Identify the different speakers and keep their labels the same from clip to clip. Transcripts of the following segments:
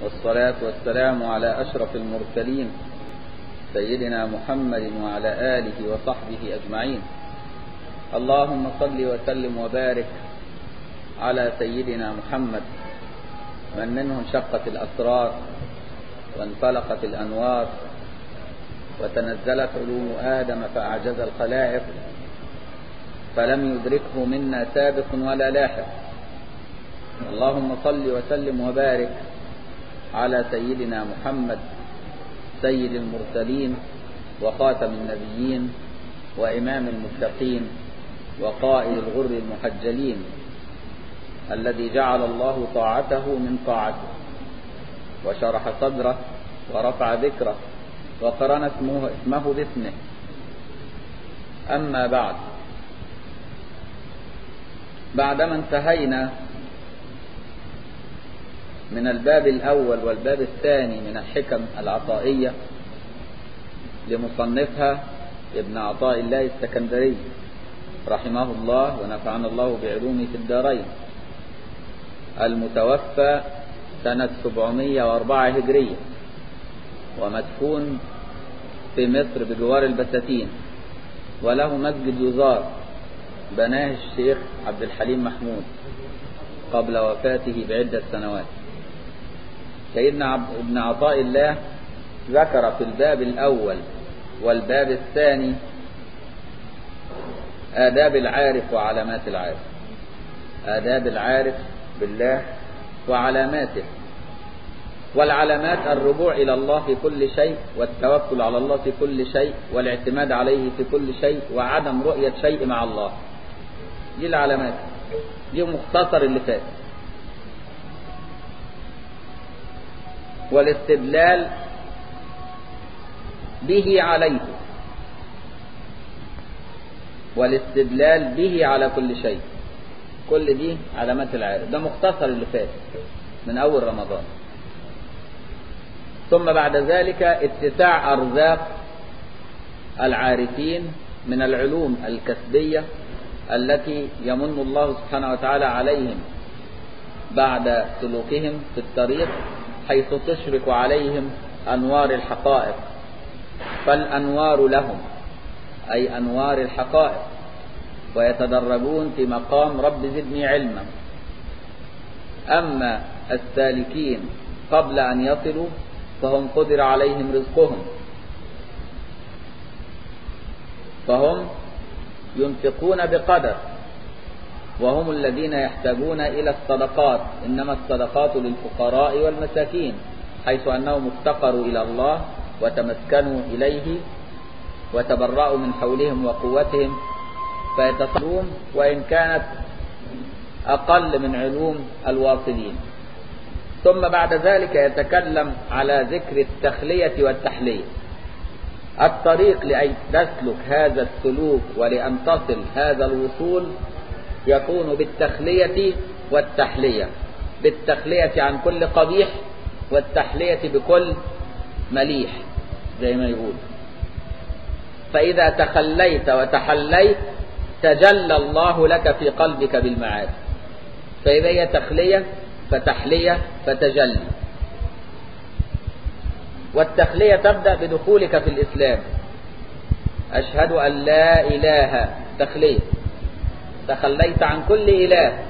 Speaker 1: والصلاة والسلام على أشرف المرسلين سيدنا محمد وعلى آله وصحبه أجمعين اللهم صل وسلم وبارك على سيدنا محمد من منه انشقت الأسرار وانفلقت الأنوار وتنزلت علوم آدم فأعجز الخلائق فلم يدركه منا سابق ولا لاحق اللهم صل وسلم وبارك على سيدنا محمد سيد المرسلين وخاتم النبيين وإمام المتقين وقائد الغر المحجلين الذي جعل الله طاعته من طاعته وشرح صدره ورفع ذكره وقرن اسمه, اسمه باسمه أما بعد بعدما انتهينا من الباب الأول والباب الثاني من الحكم العطائية لمصنفها ابن عطاء الله السكندري رحمه الله ونفعنا الله بعلومه في الدارين المتوفى سنة 704 هجرية ومدفون في مصر بجوار البساتين وله مسجد يزار بناه الشيخ عبد الحليم محمود قبل وفاته بعدة سنوات سيدنا ابن عطاء الله ذكر في الباب الأول والباب الثاني آداب العارف وعلامات العارف آداب العارف بالله وعلاماته والعلامات الرجوع إلى الله في كل شيء والتوكل على الله في كل شيء والاعتماد عليه في كل شيء وعدم رؤية شيء مع الله دي العلامات دي مختصر اللي فات والاستدلال به عليه والاستدلال به على كل شيء كل دي علامات العارف ده مختصر اللي فات من أول رمضان ثم بعد ذلك اتساع أرزاق العارفين من العلوم الكسبية التي يمن الله سبحانه وتعالى عليهم بعد سلوكهم في الطريق حيث تشرك عليهم أنوار الحقائق فالأنوار لهم أي أنوار الحقائق ويتدرجون في مقام رب زدني علما أما السالكين قبل أن يصلوا فهم قدر عليهم رزقهم فهم ينفقون بقدر وهم الذين يحتاجون إلى الصدقات إنما الصدقات للفقراء والمساكين حيث أنهم افتقروا إلى الله وتمسكنوا إليه وتبرأوا من حولهم وقوتهم فيتصلون وإن كانت أقل من علوم الواصلين ثم بعد ذلك يتكلم على ذكر التخلية والتحلية الطريق لأن تسلك هذا السلوك ولأن تصل هذا الوصول يكون بالتخلية والتحلية بالتخلية عن كل قبيح والتحلية بكل مليح زي ما يقول فإذا تخليت وتحليت تجلى الله لك في قلبك بالمعاد فإذا هي تخلية فتحلية فتجلي والتخلية تبدأ بدخولك في الإسلام أشهد أن لا إله تخلية تخليت عن كل إله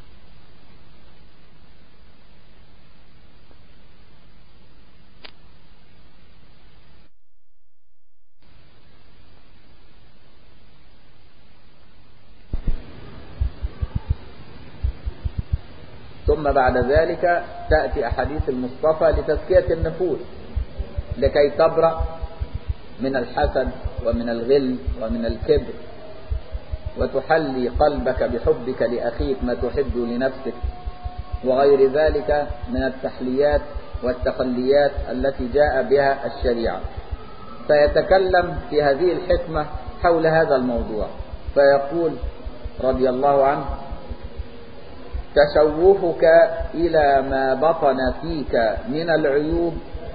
Speaker 1: ثم بعد ذلك تأتي أحاديث المصطفى لتزكية النفوس لكي تبرأ من الحسد ومن الغل ومن الكبر وتحلي قلبك بحبك لأخيك ما تحب لنفسك وغير ذلك من التحليات والتخليات التي جاء بها الشريعة فيتكلم في هذه الحكمة حول هذا الموضوع فيقول رضي الله عنه تشوفك إلى ما بطن فيك من العيوب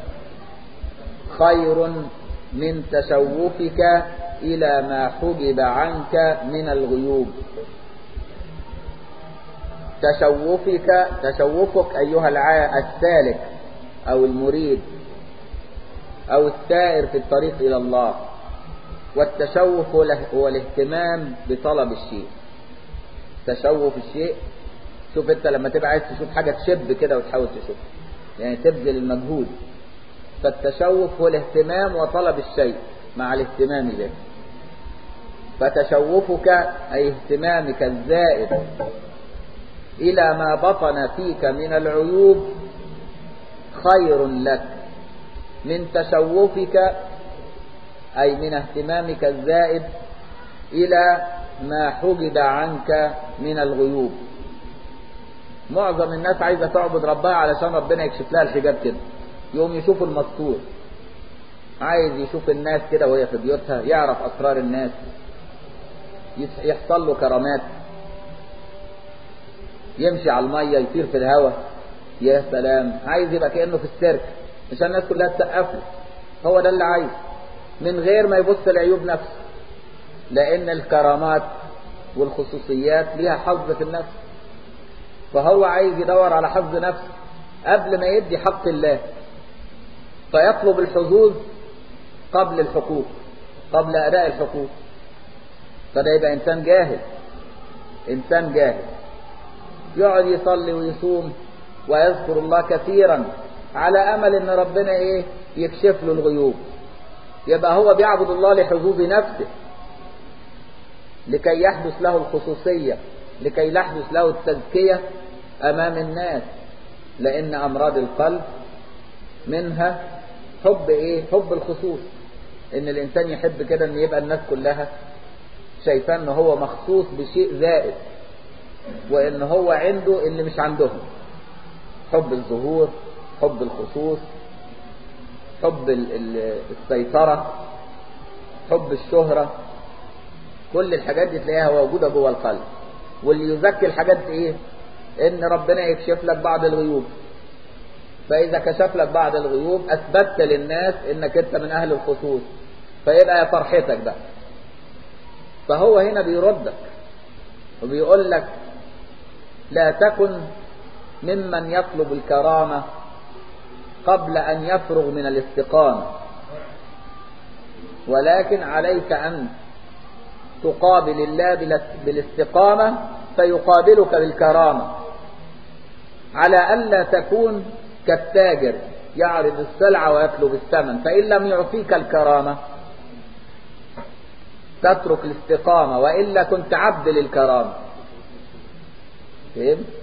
Speaker 1: خير من تشوفك إلى ما حجب عنك من الغيوب تشوفك تشوفك أيها السالك أو المريد أو السائر في الطريق إلى الله والتشوف هو الاهتمام بطلب الشيء تشوف الشيء شوف انت لما تبقى عايز تشوف حاجة تشب كده وتحاول تشوف يعني تبذل المجهود فالتشوف هو الاهتمام وطلب الشيء مع الاهتمام به فتشوفك أي اهتمامك الزائد إلى ما بطن فيك من العيوب خير لك من تشوفك أي من اهتمامك الزائد إلى ما حجب عنك من الغيوب معظم الناس عايزة تعبد ربها علشان ربنا يكشف لها الحجاب كده يوم يشوف المستور عايز يشوف الناس كده وهي في بيوتها يعرف أسرار الناس يحصل له كرامات يمشي على المية يطير في الهواء يا سلام عايز يبقى كأنه في السيرك عشان الناس كلها تسقف له هو ده اللي عايز من غير ما يبص لعيوب نفسه لأن الكرامات والخصوصيات ليها حظ في النفس فهو عايز يدور على حظ نفسه قبل ما يدي حق الله فيطلب الحظوظ قبل الحقوق قبل أداء الحقوق فده يبقى إنسان جاهل إنسان جاهل يقعد يصلي ويصوم ويذكر الله كثيرا على أمل إن ربنا إيه يكشف له الغيوب يبقى هو بيعبد الله لحظوظ نفسه لكي يحدث له الخصوصية لكي يحدث له التزكية أمام الناس لأن أمراض القلب منها حب إيه حب الخصوص إن الإنسان يحب كده إن يبقى الناس كلها شايفاه إن هو مخصوص بشيء زائد وإن هو عنده اللي مش عندهم حب الظهور حب الخصوص حب السيطرة حب الشهرة كل الحاجات دي تلاقيها موجودة جوه القلب واللي يزكي الحاجات دي ايه ان ربنا يكشف لك بعض الغيوب فاذا كشف لك بعض الغيوب اثبتت للناس انك انت من اهل الخصوص فيبقى يا فرحتك بقى فهو هنا بيردك وبيقول لك لا تكن ممن يطلب الكرامة قبل أن يفرغ من الاستقامة ولكن عليك أن تقابل الله بالاستقامة فيقابلك بالكرامة على ألا تكون كالتاجر يعرض السلعة ويطلب الثمن فإن لم يعطيك الكرامة تترك الاستقامة وإلا كنت عبد للكرامة فهم؟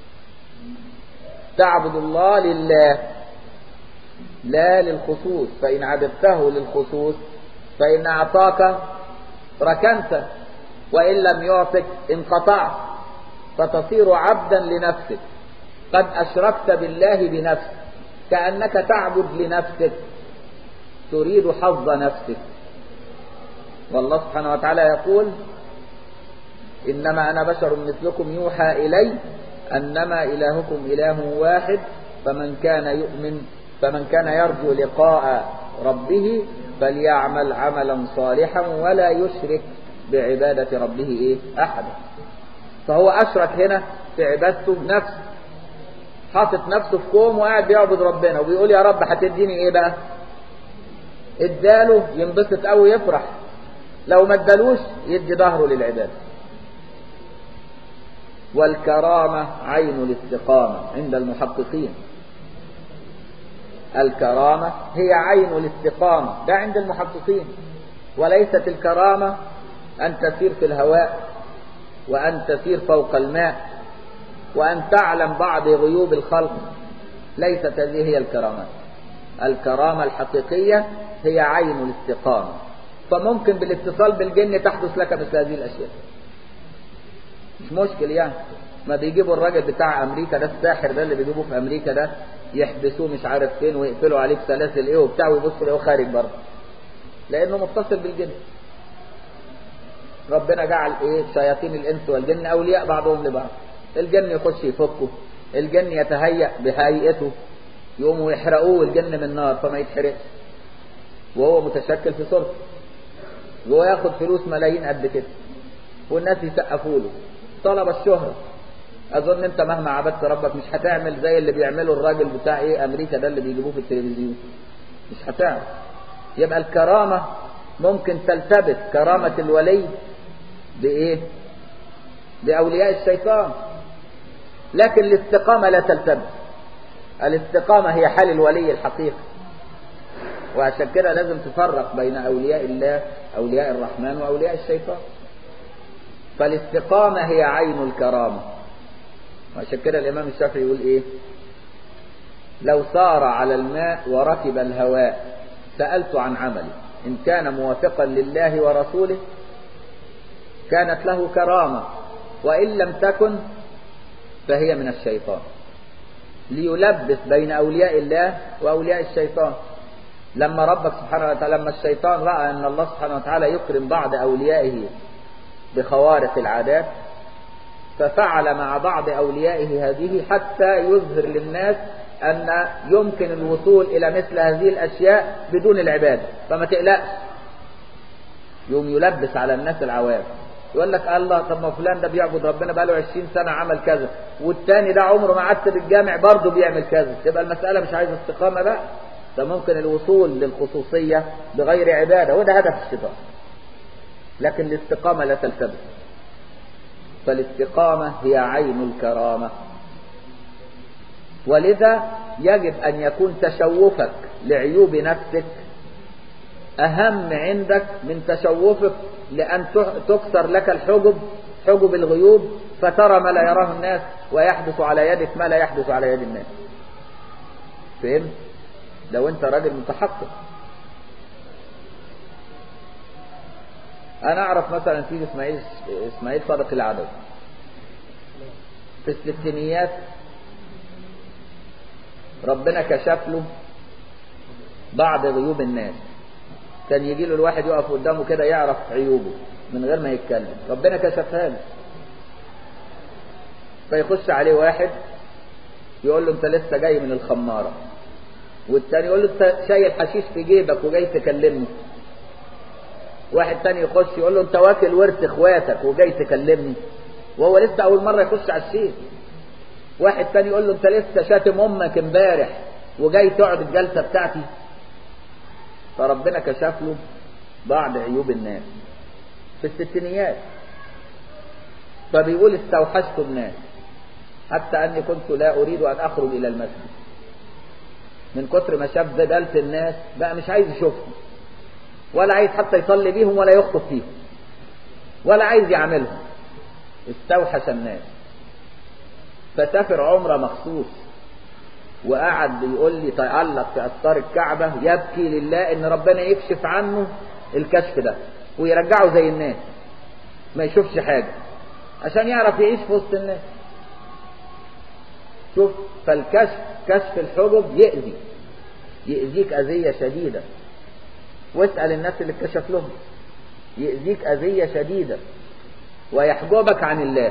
Speaker 1: تعبد الله لله لا للخصوص فإن عبدته للخصوص فإن أعطاك ركنت وإن لم يعطك انقطعت فتصير عبدا لنفسك قد أشركت بالله بنفسك كأنك تعبد لنفسك تريد حظ نفسك والله سبحانه وتعالى يقول إنما أنا بشر مثلكم يوحى إلي أنما إلهكم إله واحد فمن كان يؤمن فمن كان يرجو لقاء ربه فليعمل عملا صالحا ولا يشرك بعبادة ربه إيه أحدا فهو أشرك هنا في عبادته بنفسه حاطط نفسه في كوم وقاعد بيعبد ربنا وبيقول يا رب هتديني ايه بقى اداله ينبسط قوي يفرح لو ما ادالوش يدي ظهره للعباده والكرامة عين الاستقامة عند المحققين الكرامة هي عين الاستقامة ده عند المحققين وليست الكرامة أن تسير في الهواء وأن تسير فوق الماء وأن تعلم بعض غيوب الخلق ليست هذه هي الكرامات الكرامة الحقيقية هي عين الاستقامة فممكن بالاتصال بالجن تحدث لك مثل هذه الأشياء مش مشكل يعني ما بيجيبوا الراجل بتاع أمريكا ده الساحر ده اللي بيجيبوه في أمريكا ده يحبسوه مش عارف فين ويقفلوا عليه بسلاسل ايه وبتاع ويبصوا له خارج برضه لأنه متصل بالجن ربنا جعل ايه شياطين الإنس والجن أولياء بعضهم لبعض الجن يخش يفكه الجن يتهيأ بهيئته يقوموا يحرقوه الجن من النار فما يتحرقش وهو متشكل في صورته وهو ياخد فلوس ملايين قد كده والناس يسقفوا له طلب الشهرة اظن انت مهما عبدت ربك مش هتعمل زي اللي بيعمله الراجل بتاع ايه امريكا ده اللي بيجيبوه في التلفزيون مش هتعمل يبقى الكرامة ممكن تلتبس كرامة الولي بايه باولياء الشيطان لكن الاستقامة لا تلتبس الاستقامة هي حال الولي الحقيقي وعشان كده لازم تفرق بين أولياء الله أولياء الرحمن وأولياء الشيطان فالاستقامة هي عين الكرامة وعشان كده الإمام الشافعي يقول إيه لو سار على الماء وركب الهواء سألت عن عمله إن كان موافقا لله ورسوله كانت له كرامة وإن لم تكن فهي من الشيطان ليلبس بين أولياء الله وأولياء الشيطان لما ربك سبحانه وتعالى لما الشيطان رأى أن الله سبحانه وتعالى يكرم بعض أوليائه بخوارق العادات ففعل مع بعض أوليائه هذه حتى يظهر للناس أن يمكن الوصول إلى مثل هذه الأشياء بدون العبادة فما تقلقش يوم يلبس على الناس العوام يقول لك الله طب ما فلان ده بيعبد ربنا بقاله 20 سنة عمل كذا والتاني ده عمره ما عدت بالجامع برضه بيعمل كذا تبقى المسألة مش عايزة استقامة بقى ده ممكن الوصول للخصوصية بغير عبادة وده هدف الشيطان لكن الاستقامة لا تلتبس فالاستقامة هي عين الكرامة ولذا يجب أن يكون تشوفك لعيوب نفسك أهم عندك من تشوفك لأن تكسر لك الحجب حجب الغيوب فترى ما لا يراه الناس ويحدث على يدك ما لا يحدث على يد الناس فهمت؟ لو انت راجل متحقق انا اعرف مثلا في اسماعيل اسماعيل صادق العدوي في الستينيات ربنا كشف له بعض غيوب الناس كان يجي له الواحد يقف قدامه كده يعرف عيوبه من غير ما يتكلم ربنا كشفها له فيخش عليه واحد يقول له انت لسه جاي من الخماره والتاني يقول له انت شايل حشيش في جيبك وجاي تكلمني واحد تاني يخش يقول له انت واكل ورث اخواتك وجاي تكلمني وهو لسه اول مره يخش على الشيء واحد تاني يقول له انت لسه شاتم امك امبارح وجاي تقعد الجلسه بتاعتي فربنا كشف له بعض عيوب الناس في الستينيات فبيقول استوحشت الناس حتى اني كنت لا اريد ان اخرج الى المسجد من كتر ما شاف زبالة الناس بقى مش عايز يشوفهم ولا عايز حتى يصلي بيهم ولا يخطب فيهم ولا عايز يعملهم استوحش الناس فسافر عمرة مخصوص وقعد يقول لي تعلق في أستار الكعبة يبكي لله إن ربنا يكشف عنه الكشف ده ويرجعه زي الناس ما يشوفش حاجة عشان يعرف يعيش في وسط الناس شوف فالكشف كشف الحجب يأذي يأذيك أذية شديدة واسأل الناس اللي اتكشف لهم يأذيك أذية شديدة ويحجبك عن الله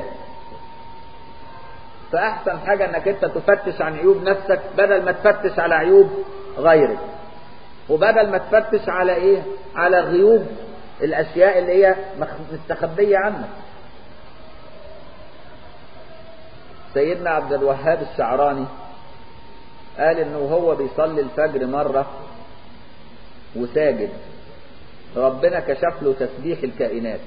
Speaker 1: فأحسن حاجة انك انت تفتش عن عيوب نفسك بدل ما تفتش على عيوب غيرك وبدل ما تفتش على ايه على غيوب الاشياء اللي هي مستخبية عنك سيدنا عبد الوهاب الشعراني قال انه هو بيصلي الفجر مرة وساجد ربنا كشف له تسبيح الكائنات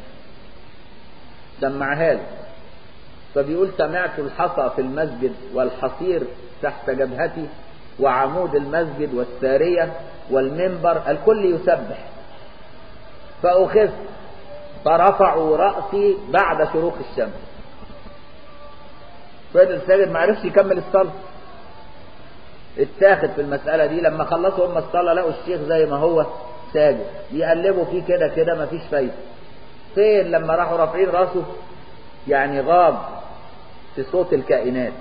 Speaker 1: سمعها له فبيقول سمعت الحصى في المسجد والحصير تحت جبهتي وعمود المسجد والسارية والمنبر الكل يسبح فأخذت فرفعوا رأسي بعد شروق الشمس فضل ساجد ما عرفش يكمل الصلاة اتاخد في المسألة دي لما خلصوا هم الصلاة لقوا الشيخ زي ما هو ساجد يقلبوا فيه كده كده مفيش فايدة فين لما راحوا رافعين راسه يعني غاب في صوت الكائنات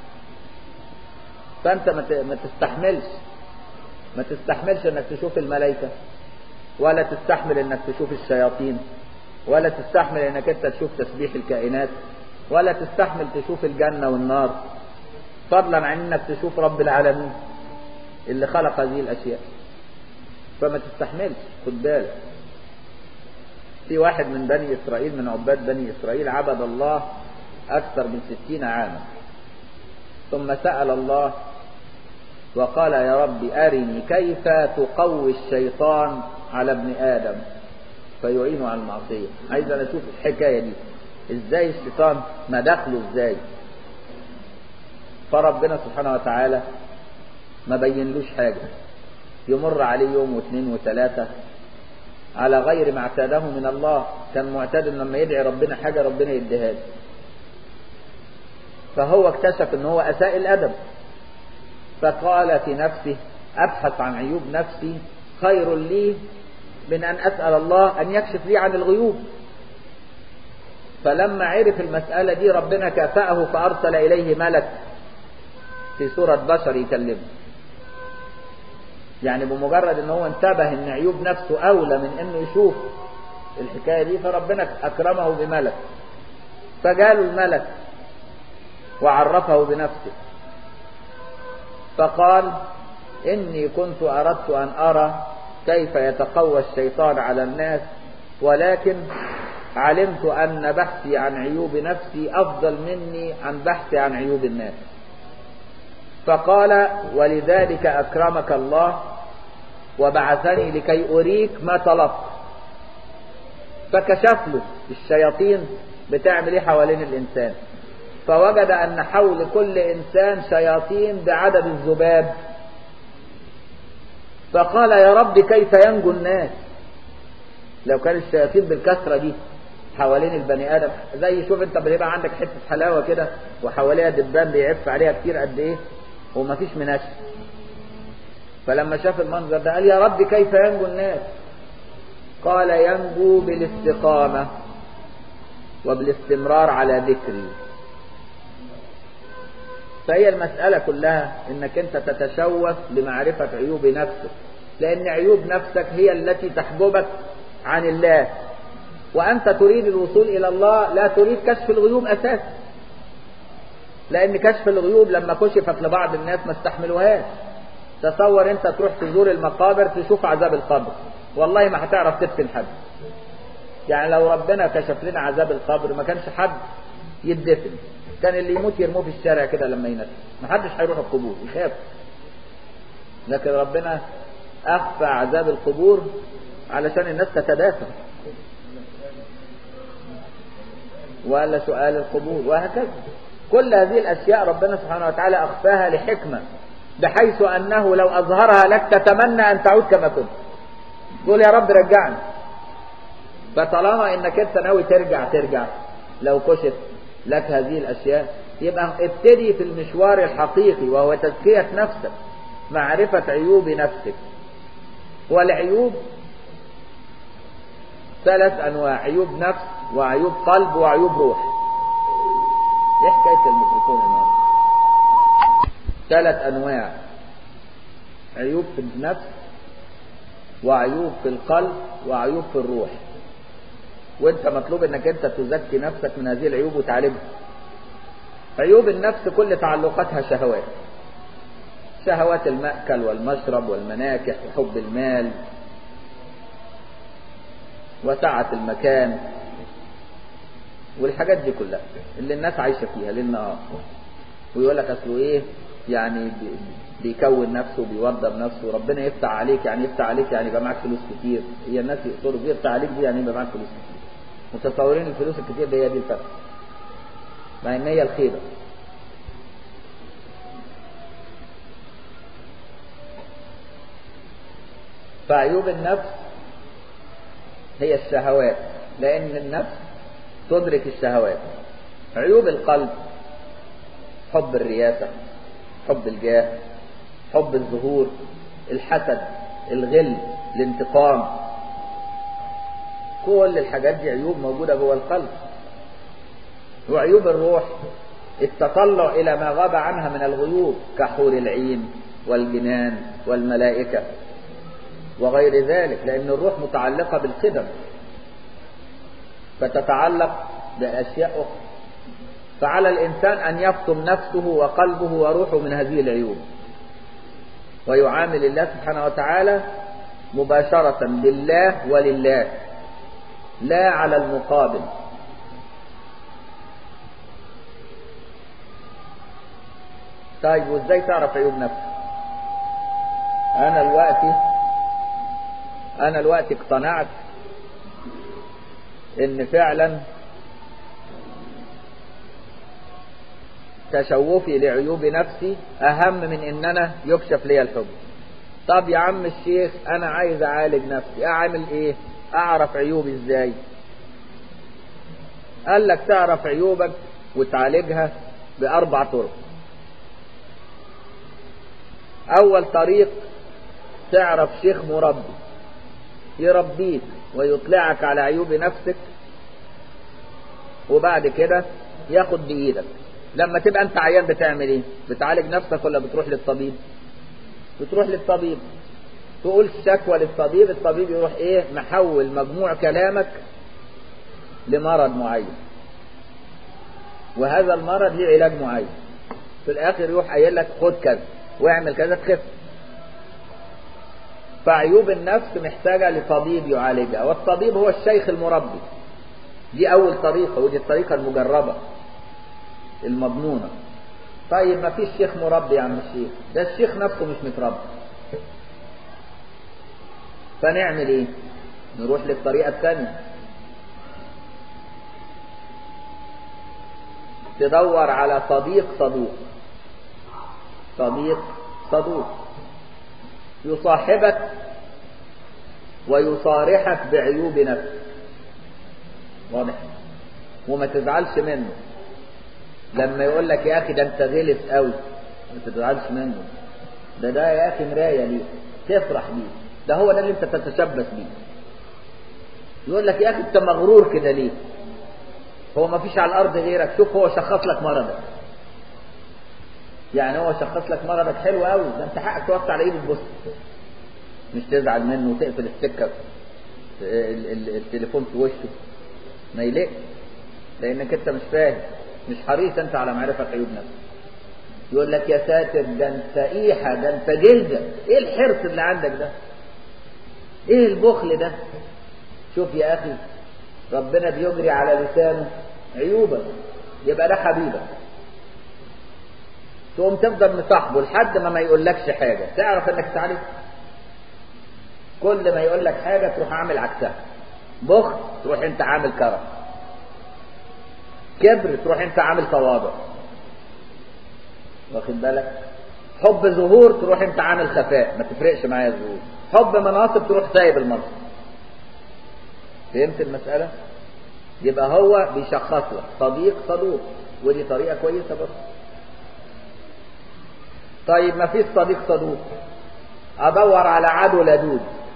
Speaker 1: فانت ما تستحملش ما تستحملش انك تشوف الملائكة ولا تستحمل انك تشوف الشياطين ولا تستحمل انك انت تشوف تسبيح الكائنات ولا تستحمل تشوف الجنة والنار فضلا عن انك تشوف رب العالمين اللي خلق هذه الاشياء فما تستحملش خد بالك في واحد من بني اسرائيل من عباد بني اسرائيل عبد الله أكثر من ستين عاما ثم سأل الله وقال يا رب أرني كيف تقوي الشيطان على ابن آدم فيعينه على المعصية عايز أنا أشوف الحكاية دي إزاي الشيطان ما دخله إزاي فربنا سبحانه وتعالى ما بينلوش حاجة يمر عليه يوم واثنين وثلاثة على غير ما اعتاده من الله كان معتاد ان لما يدعي ربنا حاجة ربنا يديها له فهو اكتشف ان هو اساء الادب فقال في نفسه ابحث عن عيوب نفسي خير لي من ان اسال الله ان يكشف لي عن الغيوب فلما عرف المسألة دي ربنا كافأه فأرسل إليه ملك في صورة بشر يكلمه يعني بمجرد ان هو انتبه ان عيوب نفسه اولى من انه يشوف الحكاية دي فربنا اكرمه بملك فجاله الملك وعرفه بنفسه فقال اني كنت اردت ان ارى كيف يتقوى الشيطان على الناس ولكن علمت ان بحثي عن عيوب نفسي افضل مني عن بحثي عن عيوب الناس فقال ولذلك أكرمك الله وبعثني لكي أريك ما طلبت فكشف له الشياطين بتعمل ايه حوالين الإنسان فوجد أن حول كل إنسان شياطين بعدد الذباب فقال يا رب كيف ينجو الناس لو كان الشياطين بالكثرة دي حوالين البني ادم زي شوف انت بيبقى عندك حته حلاوه كده وحواليها دبان بيعف عليها كتير قد ايه ومفيش مناش فلما شاف المنظر ده قال يا رب كيف ينجو الناس قال ينجو بالاستقامه وبالاستمرار على ذكري فهي المسألة كلها انك انت تتشوف لمعرفة عيوب نفسك لان عيوب نفسك هي التي تحجبك عن الله وأنت تريد الوصول إلى الله لا تريد كشف الغيوب أساسا لأن كشف الغيوب لما كشفت لبعض الناس ما استحملوهاش تصور أنت تروح تزور المقابر تشوف عذاب القبر والله ما هتعرف تدفن حد يعني لو ربنا كشف لنا عذاب القبر ما كانش حد يدفن كان اللي يموت يرموه في الشارع كده لما ينسى ما حدش هيروح القبور يخاف لكن ربنا أخفى عذاب القبور علشان الناس تتدافن ولا سؤال القبور وهكذا كل هذه الأشياء ربنا سبحانه وتعالى أخفاها لحكمة بحيث أنه لو أظهرها لك تتمنى أن تعود كما كنت تقول يا رب رجعني فطالما انك انت ناوي ترجع ترجع لو كشف لك هذه الاشياء يبقى ابتدي في المشوار الحقيقي وهو تزكية نفسك معرفة عيوب نفسك والعيوب ثلاث انواع عيوب نفس وعيوب قلب وعيوب روح ايه حكاية الميكروفون النهارده ثلاث انواع عيوب في النفس وعيوب في القلب وعيوب في الروح وانت مطلوب انك انت تزكي نفسك من هذه العيوب وتعالجها عيوب النفس كل تعلقاتها شهوات شهوات المأكل والمشرب والمناكح وحب المال وسعة المكان والحاجات دي كلها اللي الناس عايشة فيها ليل نهار ويقول لك اصله ايه يعني بيكون نفسه بيوضب نفسه ربنا يفتح عليك يعني يفتح عليك يعني يبقى معاك فلوس كتير هي الناس يقصدوا بيفتح عليك دي يعني يبقى معاك فلوس كتير متصورين الفلوس الكتير دي هي دي الفرق مع ان هي الخيبة فعيوب النفس هي الشهوات لان النفس تدرك الشهوات عيوب القلب حب الرياسة حب الجاه حب الظهور الحسد الغل الانتقام كل الحاجات دي عيوب موجودة جوه القلب وعيوب الروح التطلع إلى ما غاب عنها من الغيوب كحور العين والجنان والملائكة وغير ذلك لأن الروح متعلقة بالقدم فتتعلق بأشياء أخرى فعلى الإنسان أن يفطم نفسه وقلبه وروحه من هذه العيوب ويعامل الله سبحانه وتعالى مباشرة بالله ولله لا على المقابل طيب وازاي تعرف عيوب نفسك انا دلوقتي انا دلوقتي اقتنعت ان فعلا تشوفي لعيوب نفسي اهم من ان انا يكشف لي الحب طب يا عم الشيخ انا عايز اعالج نفسي اعمل ايه اعرف عيوبي ازاي قال لك تعرف عيوبك وتعالجها باربع طرق اول طريق تعرف شيخ مربي يربيك ويطلعك على عيوب نفسك وبعد كده ياخد بايدك لما تبقى انت عيان بتعمل ايه بتعالج نفسك ولا بتروح للطبيب بتروح للطبيب تقول شكوى للطبيب الطبيب يروح ايه محول مجموع كلامك لمرض معين وهذا المرض ليه علاج معين في الاخر يروح قايل لك خد كذا واعمل كذا تخف فعيوب النفس محتاجة لطبيب يعالجها والطبيب هو الشيخ المربي دي أول طريقة ودي الطريقة المجربة المضمونة طيب ما فيش شيخ مربي يا عم الشيخ ده الشيخ نفسه مش متربي فنعمل ايه نروح للطريقة الثانية تدور على صديق صدوق صديق صدوق يصاحبك ويصارحك بعيوب نفسك واضح وما تزعلش منه لما يقول لك يا اخي ده انت غلس قوي ما تزعلش منه ده ده يا اخي مرايه ليه تفرح بيه ده هو ده اللي انت تتشبث بيه يقول لك يا اخي انت مغرور كده ليه هو ما فيش على الارض غيرك شوف هو شخص لك مرضك يعني هو شخص لك مرضك حلو قوي ده انت حقك توقع على ايده تبص مش تزعل منه وتقفل السكه التليفون في وشه ما يليق لانك انت مش فاهم مش حريص انت على معرفه عيوب نفسك يقول لك يا ساتر ده انت ايحه ده انت جلده ايه الحرص اللي عندك ده ايه البخل ده شوف يا اخي ربنا بيجري على لسانه عيوبك يبقى ده حبيبك تقوم تفضل مصاحبه لحد ما ما يقولكش حاجة تعرف انك تعرف كل ما يقول لك حاجة تروح عامل عكسها بخل تروح انت عامل كرم كبر تروح انت عامل تواضع واخد بالك حب ظهور تروح انت عامل خفاء ما تفرقش معايا الظهور حب مناصب تروح سايب المنصب فهمت المسألة يبقى هو بيشخص لك صديق صدوق ودي طريقة كويسة برضه طيب ما فيش صديق صدوق ادور على عدو لدود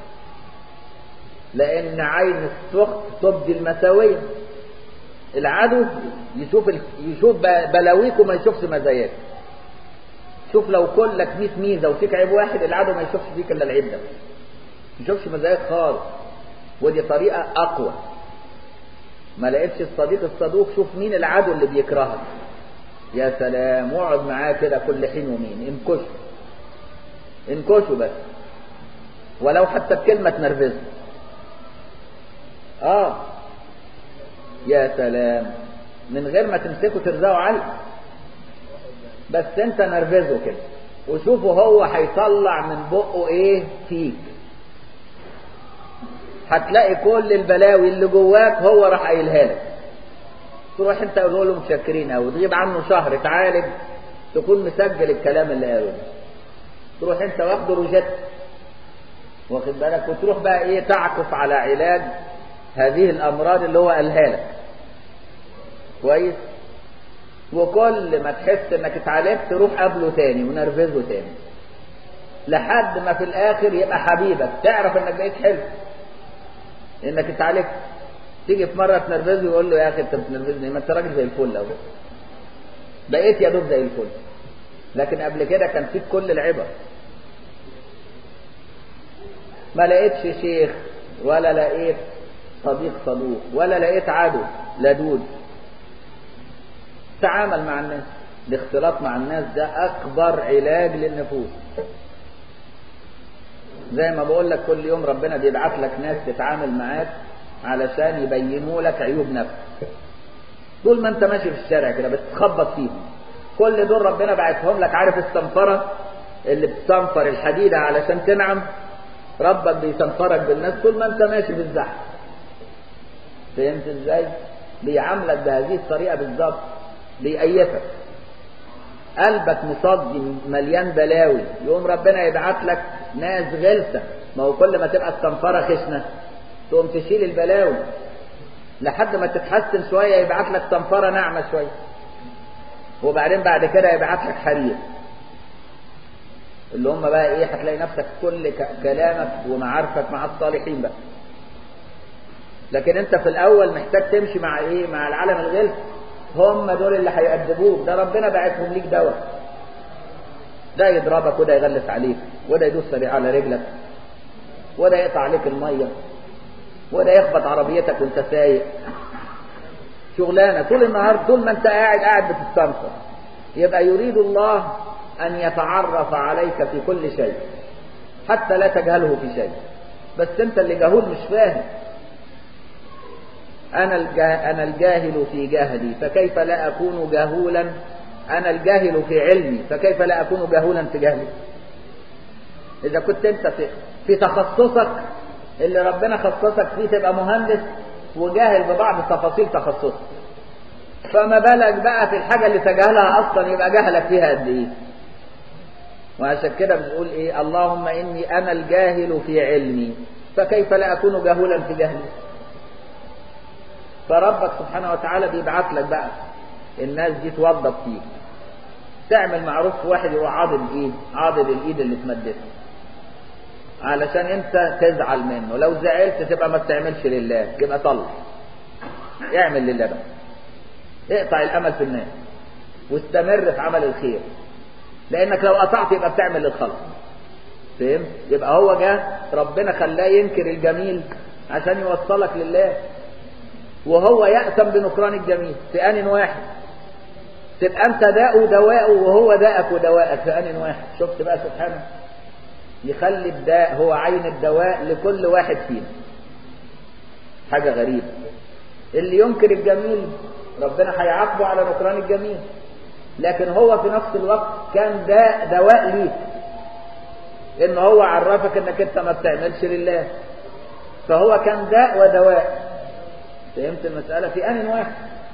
Speaker 1: لان عين السخط تبدي المساوية العدو يشوف ال... يشوف بلاويك وما يشوفش مزاياك شوف لو كلك 100 ميزه وفيك عيب واحد العدو ما يشوفش فيك الا العيب ده ما يشوفش مزاياك خالص ودي طريقه اقوى ما لقيتش الصديق الصدوق شوف مين العدو اللي بيكرهك يا سلام واقعد معاه كده كل حين ومين انكشه انكشه بس ولو حتى بكلمة تنرفزه اه يا سلام من غير ما تمسكه ترزقه علقه بس انت نرفزه كده وشوفه هو هيطلع من بقه ايه فيك هتلاقي كل البلاوي اللي جواك هو راح قايلها لك تروح انت تقول له متشكرين قوي تغيب عنه شهر تعالج تكون مسجل الكلام اللي قاله تروح انت واخده روجت واخد بالك وتروح بقى ايه تعكف على علاج هذه الامراض اللي هو قالها لك كويس وكل ما تحس انك اتعالجت تروح قابله تاني ونرفزه تاني لحد ما في الاخر يبقى حبيبك تعرف انك بقيت حلو انك اتعالجت تيجي في مره تنرفزه يقول له يا اخي انت بتنرفزني ما انت راجل زي الفل اهو بقيت يا دوب زي الفل لكن قبل كده كان فيك كل العبر ما لقيتش شيخ ولا لقيت صديق صدوق ولا لقيت عدو لدود تعامل مع الناس الاختلاط مع الناس ده اكبر علاج للنفوس زي ما بقول لك كل يوم ربنا بيبعت لك ناس تتعامل معاك علشان يبينوا لك عيوب نفسك طول ما انت ماشي في الشارع كده بتخبط فيهم كل دول ربنا بعتهم لك عارف الصنفرة اللي بتصنفر الحديدة علشان تنعم ربك بيصنفرك بالناس طول ما انت ماشي في الزحف فهمت ازاي بيعاملك بهذه الطريقة بالظبط بيأيفك قلبك مصدي مليان بلاوي يقوم ربنا يبعت لك ناس غلسة ما هو كل ما تبقى الصنفرة خشنة تقوم تشيل البلاوي لحد ما تتحسن شوية يبعت لك صنفرة ناعمة شوية وبعدين بعد كده يبعت لك حرير اللي هم بقى ايه هتلاقي نفسك كل كلامك ومعارفك مع الصالحين بقى لكن انت في الاول محتاج تمشي مع ايه مع العالم الغلس هم دول اللي هيأدبوك ده ربنا بعتهم ليك دواء ده يضربك وده يغلس عليك وده يدوس على رجلك وده يقطع عليك الميه وده يخبط عربيتك وانت سايق شغلانه طول النهار طول ما انت قاعد قاعد بتستنصر يبقى يريد الله ان يتعرف عليك في كل شيء حتى لا تجهله في شيء بس انت اللي جهول مش فاهم انا انا الجاهل في جهلي فكيف لا اكون جهولا انا الجاهل في علمي فكيف لا اكون جهولا في جهلي اذا كنت انت في, في تخصصك اللي ربنا خصصك فيه تبقى مهندس وجاهل ببعض تفاصيل تخصصك فما بالك بقى في الحاجة اللي تجاهلها أصلا يبقى جهلك فيها قد إيه وعشان كده بنقول إيه اللهم إني أنا الجاهل في علمي فكيف لا أكون جاهلا في جهلي فربك سبحانه وتعالى بيبعت لك بقى الناس دي توظف فيك تعمل معروف في واحد يروح عاضد ايد عاضد الايد اللي اتمدت علشان انت تزعل منه لو زعلت تبقى ما بتعملش لله يبقى طلع اعمل لله بقى اقطع الامل في الناس واستمر في عمل الخير لانك لو قطعت يبقى بتعمل للخلق فهمت يبقى هو جه ربنا خلاه ينكر الجميل عشان يوصلك لله وهو يأتم بنكران الجميل في آن واحد تبقى أنت داء ودواء وهو داءك ودواءك في آن واحد شفت بقى سبحانه يخلي الداء هو عين الدواء لكل واحد فينا حاجة غريبة اللي ينكر الجميل ربنا هيعاقبه على نكران الجميل لكن هو في نفس الوقت كان داء دواء ليك ان هو عرفك انك انت ما بتعملش لله فهو كان داء ودواء فهمت المسألة في آن واحد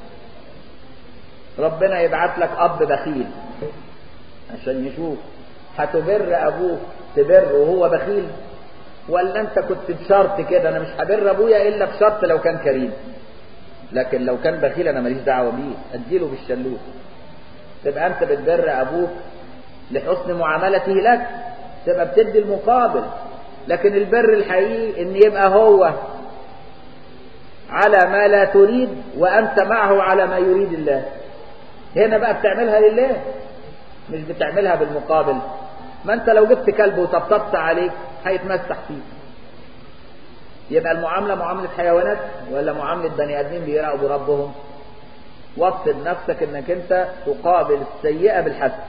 Speaker 1: ربنا يبعت لك أب بخيل عشان يشوف هتبر أبوك تبر وهو بخيل ولا أنت كنت بشرط كده أنا مش هبر أبويا إلا بشرط لو كان كريم لكن لو كان بخيل أنا ماليش دعوة بيه أديله بالشلوت تبقى أنت بتبر أبوك لحسن معاملته لك تبقى بتدي المقابل لكن البر الحقيقي إن يبقى هو على ما لا تريد وأنت معه على ما يريد الله هنا بقى بتعملها لله مش بتعملها بالمقابل ما انت لو جبت كلب وطبطبت عليك هيتمسح فيك يبقى المعاملة معاملة حيوانات ولا معاملة بني آدمين بيراقبوا ربهم وصف نفسك انك انت تقابل السيئة بالحسن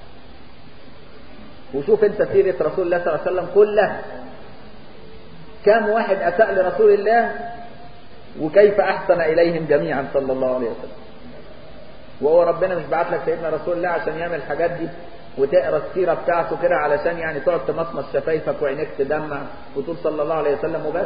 Speaker 1: وشوف انت سيرة رسول الله صلى الله عليه وسلم كلها كم واحد أساء لرسول الله وكيف أحسن إليهم جميعا صلى الله عليه وسلم وهو ربنا مش بعت لك سيدنا رسول الله عشان يعمل الحاجات دي وتقرا السيره بتاعته كده علشان يعني تقعد تمصمص شفايفك وعينيك تدمع وتقول صلى الله عليه وسلم وبس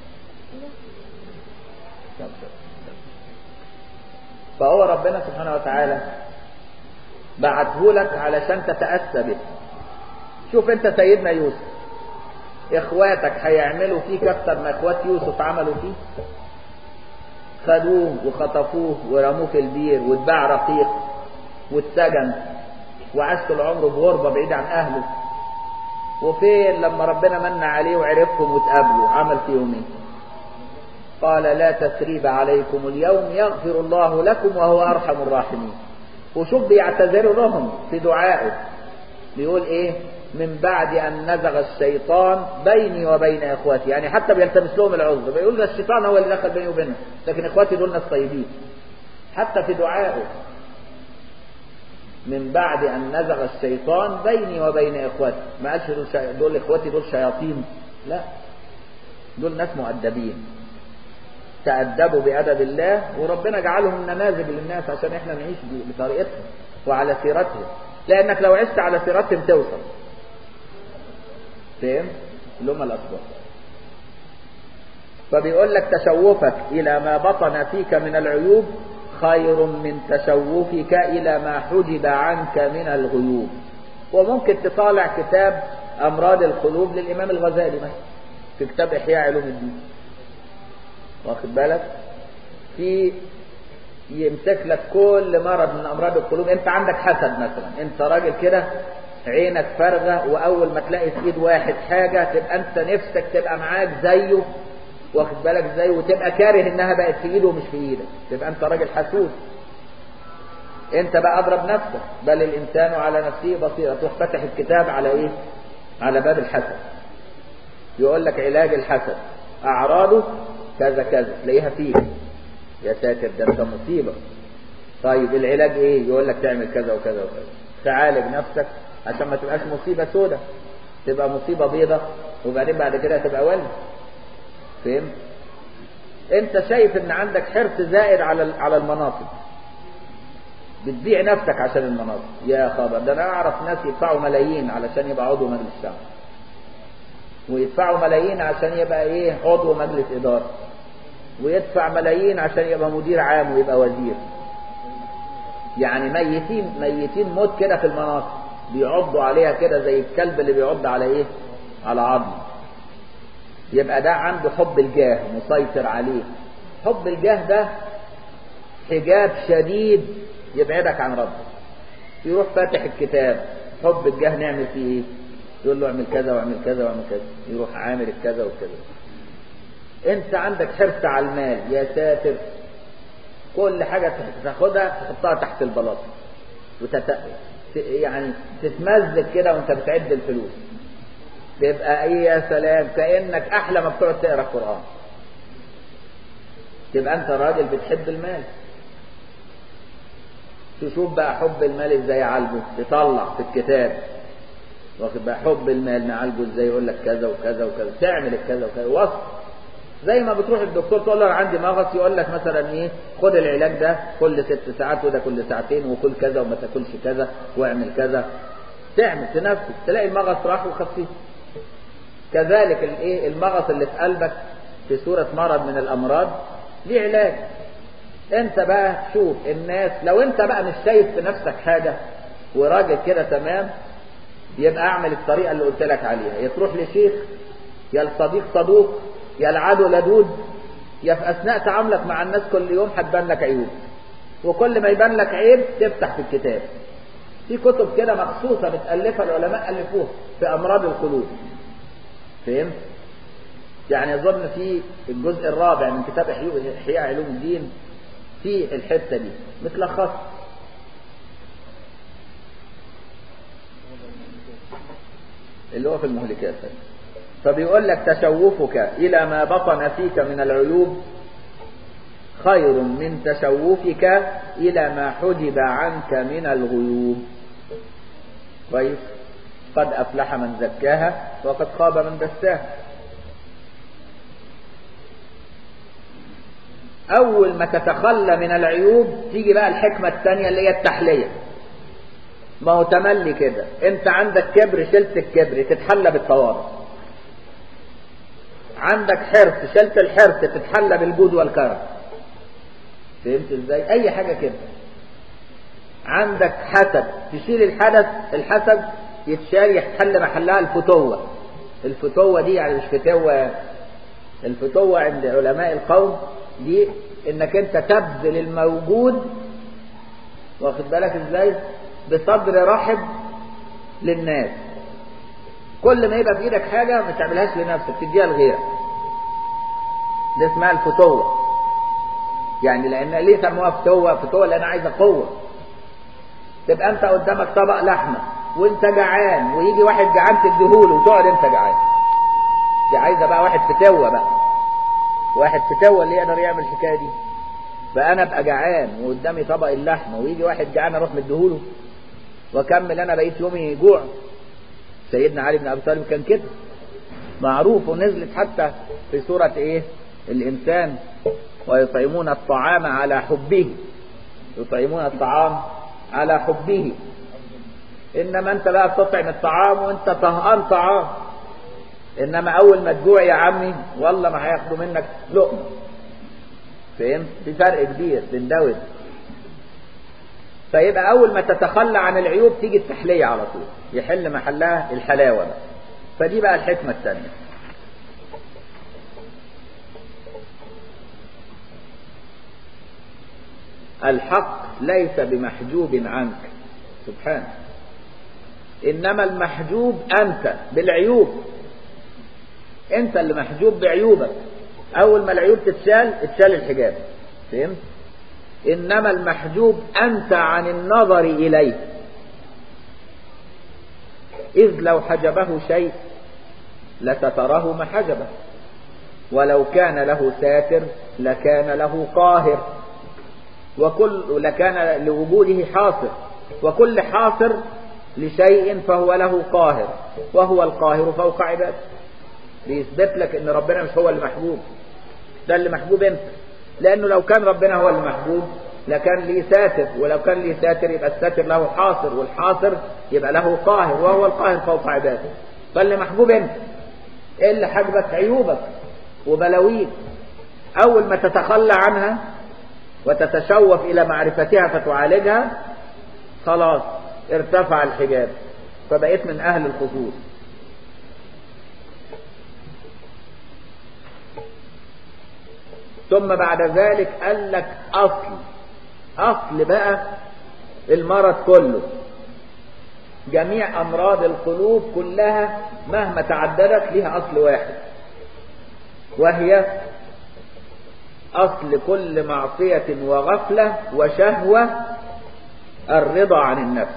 Speaker 1: فهو ربنا سبحانه وتعالى بعته لك علشان تتأسى به شوف انت سيدنا يوسف اخواتك هيعملوا فيك اكتر ما اخوات يوسف عملوا فيه خدوه وخطفوه ورموه في البير واتباع رقيق واتسجن وعاش طول عمره بغربة بعيد عن أهله وفين لما ربنا من عليه وعرفهم وتقابلوا عمل فيهم ايه قال لا تثريب عليكم اليوم يغفر الله لكم وهو أرحم الراحمين وشوف بيعتذر لهم في دعائه بيقول ايه من بعد أن نزغ الشيطان بيني وبين إخواتي يعني حتى بيلتمس لهم العذر بيقول ده الشيطان هو اللي دخل بيني وبينهم لكن إخواتي دول ناس طيبين حتى في دعائه من بعد أن نزغ الشيطان بيني وبين إخواتي ما قالش دول, شي... دول إخواتي دول شياطين لا دول ناس مؤدبين تأدبوا بأدب الله وربنا جعلهم نماذج للناس عشان احنا نعيش بطريقتهم وعلى سيرتهم لانك لو عشت على سيرتهم توصل فهم اللي هم الاصباط فبيقول لك تشوفك الى ما بطن فيك من العيوب خير من تشوفك الى ما حجب عنك من الغيوب وممكن تطالع كتاب امراض القلوب للامام الغزالي مثلا في كتاب احياء علوم الدين واخد بالك في يمسك لك كل مرض من امراض القلوب انت عندك حسد مثلا انت راجل كده عينك فارغه واول ما تلاقي في ايد واحد حاجه تبقى انت نفسك تبقى معاك زيه واخد بالك زيه وتبقى كاره انها بقت في ايده ومش في ايدك تبقى انت راجل حسود انت بقى اضرب نفسك بل الانسان على نفسه بصيره تروح فاتح الكتاب على ايه على باب الحسد يقول لك علاج الحسد اعراضه كذا كذا تلاقيها فيك يا ساتر ده انت مصيبه طيب العلاج ايه يقول لك تعمل كذا وكذا وكذا تعالج نفسك عشان ما تبقاش مصيبه سودة تبقى مصيبه بيضة وبعدين بعد كده تبقى ولد فهمت انت شايف ان عندك حرص زائد على على المناصب بتبيع نفسك عشان المناصب يا خبر ده انا اعرف ناس يدفعوا ملايين علشان يبقى عضو مجلس الشعب ويدفعوا ملايين عشان يبقى ايه عضو مجلس اداره ويدفع ملايين عشان يبقى مدير عام ويبقى وزير يعني ميتين ميتين موت كده في المناصب بيعضوا عليها كده زي الكلب اللي بيعض على ايه على عظم يبقى ده عنده حب الجاه مسيطر عليه حب الجاه ده حجاب شديد يبعدك عن ربك يروح فاتح الكتاب حب الجاه نعمل فيه ايه يقول له اعمل كذا واعمل كذا واعمل كذا يروح عامل الكذا وكذا انت عندك حرص على المال يا ساتر كل حاجة تاخدها تحطها تحت البلاط وتت... يعني تتمزج كده وانت بتعد الفلوس تبقى ايه يا سلام كأنك احلى ما بتقعد تقرا القرآن تبقى انت راجل بتحب المال تشوف بقى حب المال ازاي يعالجه تطلع في الكتاب واخد بقى حب المال نعالجه ازاي يقول لك كذا وكذا وكذا تعمل الكذا وكذا وصف زي ما بتروح الدكتور تقول له انا عندي مغص يقول لك مثلا ايه خد العلاج ده كل ست ساعات وده كل ساعتين وكل كذا وما تاكلش كذا واعمل كذا تعمل تنفذ تلاقي المغص راح وخفيف كذلك الايه المغص اللي في قلبك في صورة مرض من الامراض ليه علاج انت بقى شوف الناس لو انت بقى مش شايف في نفسك حاجة وراجل كده تمام يبقى اعمل الطريقة اللي قلت لك عليها يا تروح لشيخ يا الصديق صدوق يا العدو لدود يا في اثناء تعاملك مع الناس كل يوم هتبان لك عيوب وكل ما يبان لك عيب تفتح في الكتاب في كتب كده مخصوصة متألفة العلماء ألفوها في أمراض القلوب فهمت؟ يعني أظن في الجزء الرابع من كتاب إحياء علوم الدين في الحتة دي متلخص اللي هو في المهلكات فبيقول لك تشوفك إلى ما بطن فيك من العيوب خير من تشوفك إلى ما حجب عنك من الغيوب كويس قد أفلح من زكاها وقد خاب من دساها أول ما تتخلى من العيوب تيجي بقى الحكمة الثانية اللي هي التحلية ما هو تملي كده انت عندك كبر شلت الكبر تتحلى بالتواضع عندك حرص شلت الحرص تتحلى بالجود والكرم فهمت ازاي اي حاجة كده عندك حسد تشيل الحدث الحسد يتشال يحل محلها الفتوة الفتوة دي يعني مش فتوة الفتوة عند علماء القوم دي انك انت تبذل الموجود واخد بالك ازاي بصدر رحب للناس كل ما يبقى في ايدك حاجة ما تعملهاش لنفسك تديها لغيرك دي اسمها الفتوة يعني لان ليه سموها فتوة فتوة لان عايزة قوة تبقى انت قدامك طبق لحمة وانت جعان ويجي واحد جعان تديهوله وتقعد انت جعان دي عايزة بقى واحد فتوة بقى واحد فتوة اللي يقدر يعمل الحكاية دي فانا ابقى جعان وقدامي طبق اللحمة ويجي واحد جعان اروح مديهوله واكمل انا بقيت يومي جوع سيدنا علي بن ابي طالب كان كده معروف ونزلت حتى في سورة ايه الانسان ويطعمون الطعام على حبه يطعمون الطعام على حبه انما انت بقى بتطعم الطعام وانت طهقان طعام انما اول ما تجوع يا عمي والله ما هياخدوا منك لقمه فهمت في فرق كبير بين ده وده فيبقى اول ما تتخلى عن العيوب تيجي التحليه على طول يحل محلها الحلاوه بقى فدي بقى الحكمه الثانيه الحق ليس بمحجوب عنك سبحانه انما المحجوب انت بالعيوب انت اللي محجوب بعيوبك اول ما العيوب تتشال اتشال الحجاب فهمت انما المحجوب انت عن النظر اليه اذ لو حجبه شيء لستره ما حجبه ولو كان له ساتر لكان له قاهر وكل لكان لوجوده حاصر وكل حاصر لشيء فهو له قاهر وهو القاهر فوق عباده بيثبت لك ان ربنا مش هو اللي محبوب ده اللي محبوب انت لانه لو كان ربنا هو المحبوب لكان ليه ساتر ولو كان ليه ساتر يبقى الساتر له حاصر والحاصر يبقى له قاهر وهو القاهر فوق عباده فاللي محبوب انت ايه اللي حجبك عيوبك وبلاويك اول ما تتخلى عنها وتتشوف الى معرفتها فتعالجها خلاص ارتفع الحجاب فبقيت من اهل الخصوص ثم بعد ذلك قال لك اصل اصل بقى المرض كله جميع امراض القلوب كلها مهما تعددت لها اصل واحد وهي اصل كل معصية وغفلة وشهوة الرضا عن النفس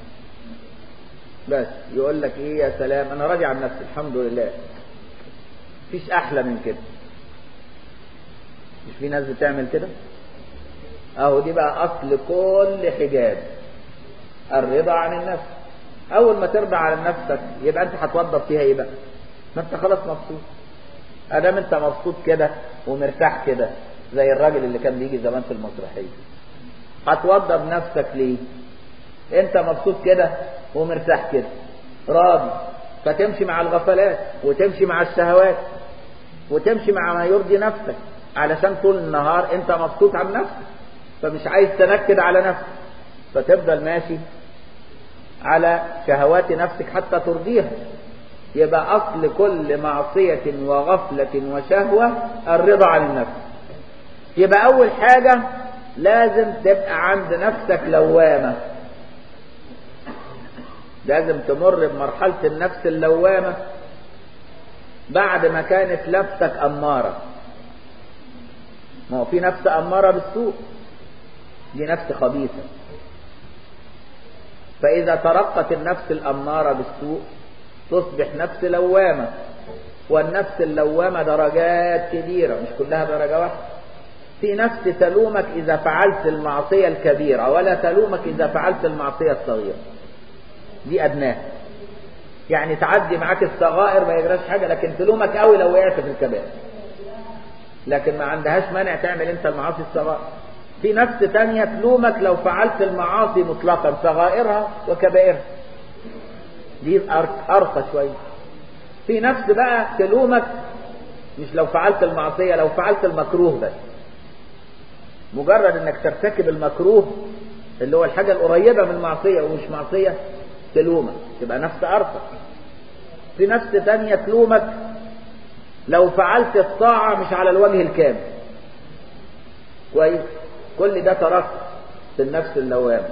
Speaker 1: بس يقول لك ايه يا سلام انا راضي عن نفسي الحمد لله مفيش احلى من كده مش في ناس بتعمل كده اهو دي بقى اصل كل حجاب الرضا عن النفس اول ما ترضى عن نفسك يبقى انت هتوظف فيها ايه بقى ما انت خلاص مبسوط ادام انت مبسوط كده ومرتاح كده زي الراجل اللي كان بيجي زمان في المسرحيه هتوضب نفسك ليه انت مبسوط كده ومرتاح كده راضي فتمشي مع الغفلات وتمشي مع الشهوات وتمشي مع ما يرضي نفسك علشان طول النهار انت مبسوط عن نفسك فمش عايز تنكد على نفسك فتفضل ماشي على شهوات نفسك حتى ترضيها يبقى أصل كل معصية وغفلة وشهوة الرضا عن النفس يبقى أول حاجة لازم تبقى عند نفسك لوامة لازم تمر بمرحلة النفس اللوامة بعد ما كانت نفسك أمارة ما هو في نفس أمارة بالسوء دي نفس خبيثة فإذا ترقت النفس الأمارة بالسوء تصبح نفس لوامة والنفس اللوامة درجات كبيرة مش كلها درجة واحدة في نفس تلومك إذا فعلت المعصية الكبيرة ولا تلومك إذا فعلت المعصية الصغيرة دي أدناها يعني تعدي معاك الصغائر ما يجراش حاجة لكن تلومك قوي لو وقعت في الكبائر لكن ما عندهاش مانع تعمل انت المعاصي الصغائر في نفس تانية تلومك لو فعلت المعاصي مطلقا صغائرها وكبائرها دي أرقى شوية في نفس بقى تلومك مش لو فعلت المعصية لو فعلت المكروه بس مجرد انك ترتكب المكروه اللي هو الحاجة القريبة من المعصية ومش معصية تلومك تبقى نفس أرقى في نفس تانية تلومك لو فعلت الطاعة مش على الوجه الكامل كويس كل ده ترك في النفس اللوامة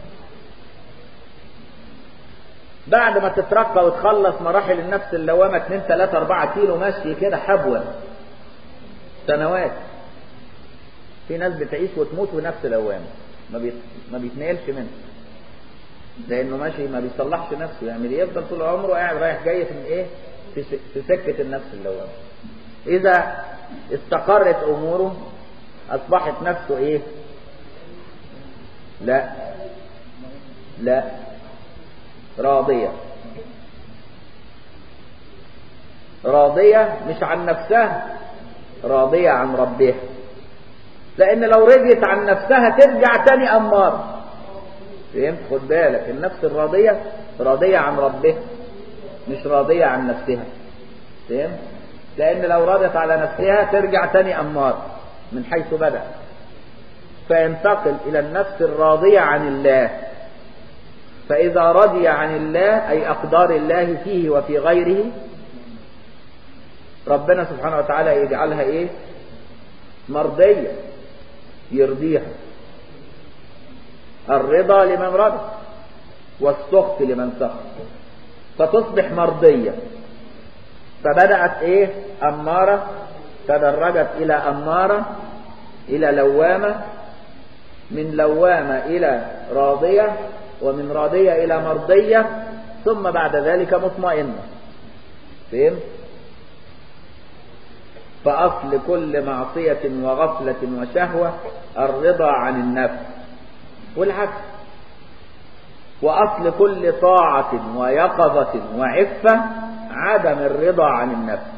Speaker 1: بعد ما تترقى وتخلص مراحل النفس اللوامة 2 3 4 كيلو مشي كده حبوا سنوات في ناس بتعيش وتموت ونفس لوامة ما بيت... ما بيتنقلش منها لانه ماشي ما بيصلحش نفسه يعني يفضل طول عمره قاعد رايح جاي في ايه في, س... في سكة النفس اللوامة اذا استقرت اموره اصبحت نفسه ايه لا لا راضية راضية مش عن نفسها راضية عن ربها لأن لو رضيت عن نفسها ترجع تاني أمار فهمت خد بالك النفس الراضية راضية عن ربها مش راضية عن نفسها فهمت لأن لو راضت على نفسها ترجع تاني أمار من حيث بدأ فينتقل إلى النفس الراضية عن الله فإذا رضي عن الله أي أقدار الله فيه وفي غيره ربنا سبحانه وتعالى يجعلها إيه مرضية يرضيها الرضا لمن رضى والسخط لمن سخط فتصبح مرضية فبدأت ايه أمارة تدرجت إلى أمارة إلى لوامة من لوامة إلى راضية ومن راضية إلى مرضية ثم بعد ذلك مطمئنة فهمت فأصل كل معصية وغفلة وشهوة الرضا عن النفس والعكس وأصل كل طاعة ويقظة وعفة عدم الرضا عن النفس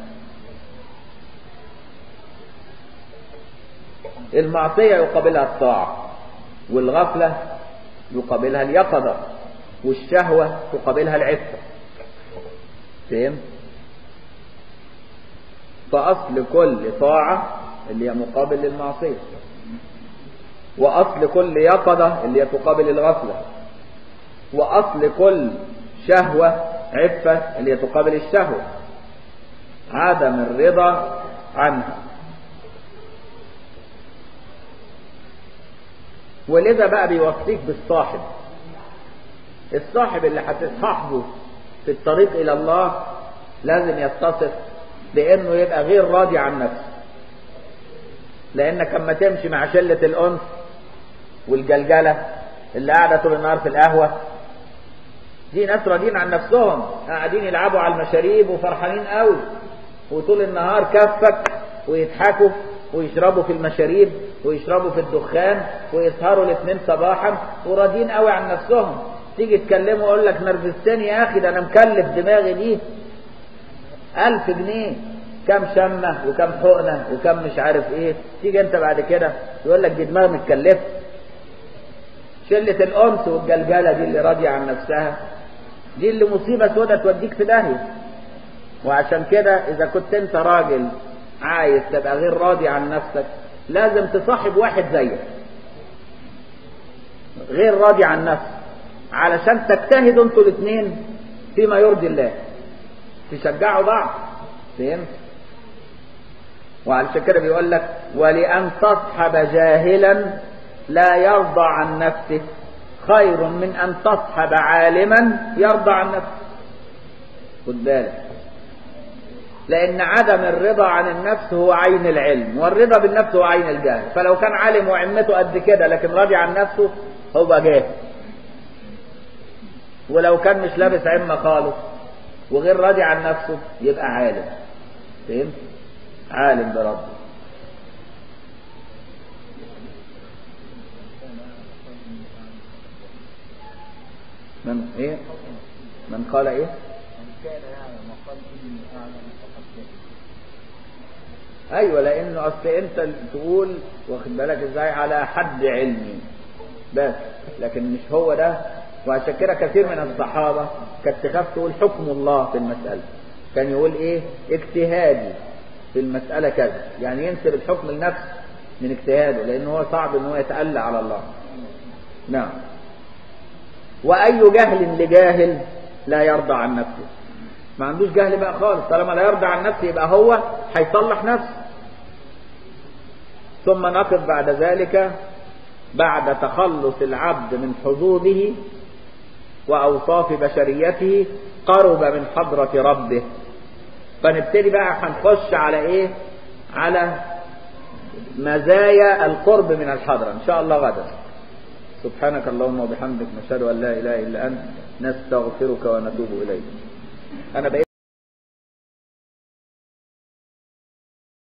Speaker 1: المعصية يقابلها الطاعة والغفلة يقابلها اليقظة والشهوة تقابلها العفة فهمت؟ فأصل كل طاعة اللي هي مقابل للمعصية وأصل كل يقظة اللي هي تقابل الغفلة وأصل كل شهوة عفة اللي هي تقابل الشهوة عدم الرضا عنها ولذا بقى بيوصيك بالصاحب الصاحب اللي هتصاحبه في الطريق إلى الله لازم يتصف بأنه يبقى غير راضي عن نفسه لأنك لما تمشي مع شلة الأنس والجلجلة اللي قاعدة طول النهار في القهوة دي ناس راضيين عن نفسهم قاعدين يلعبوا على المشاريب وفرحانين قوي وطول النهار كفك ويضحكوا ويشربوا في المشاريب ويشربوا في الدخان ويسهروا الاثنين صباحا وراضيين قوي عن نفسهم تيجي تكلمه يقول لك نرفزتني يا اخي ده انا مكلف دماغي دي ألف جنيه كم شمة وكم حقنة وكم مش عارف ايه تيجي انت بعد كده يقول لك دي دماغ متكلفة شلة الأنس والجلجلة دي اللي راضية عن نفسها دي اللي مصيبة سودة توديك في داهية وعشان كده إذا كنت أنت راجل عايز تبقى غير راضي عن نفسك لازم تصاحب واحد زيك غير راضي عن نفسك علشان تجتهدوا انتوا الاثنين فيما يرضي الله تشجعوا بعض فهمت وعلشان كده بيقول لك ولأن تصحب جاهلا لا يرضى عن نفسه خير من أن تصحب عالما يرضى عن نفسه خد بالك لأن عدم الرضا عن النفس هو عين العلم والرضا بالنفس هو عين الجهل فلو كان عالم وعمته قد كده لكن راضي عن نفسه هو جاهل ولو كان مش لابس عمة خالص وغير راضي عن نفسه يبقى عالم فهمت عالم بربه من ايه من قال ايه ايوه لانه اصل انت تقول واخد بالك ازاي على حد علمي بس لكن مش هو ده وعشان كده كثير من الصحابه كانت تخاف تقول حكم الله في المساله كان يقول ايه اجتهادي في المساله كذا يعني ينسب الحكم لنفسه من اجتهاده لانه هو صعب ان هو يتألى على الله نعم واي جهل لجاهل لا يرضى عن نفسه ما عندوش جهل بقى خالص طالما لا يرضى عن نفسه يبقى هو هيصلح نفسه ثم نقف بعد ذلك بعد تخلص العبد من حظوظه وأوصاف بشريته قرب من حضرة ربه فنبتدي بقى هنخش على ايه على مزايا القرب من الحضرة ان شاء الله غدا سبحانك اللهم وبحمدك نشهد ان لا اله الا انت نستغفرك ونتوب اليك انا بقيت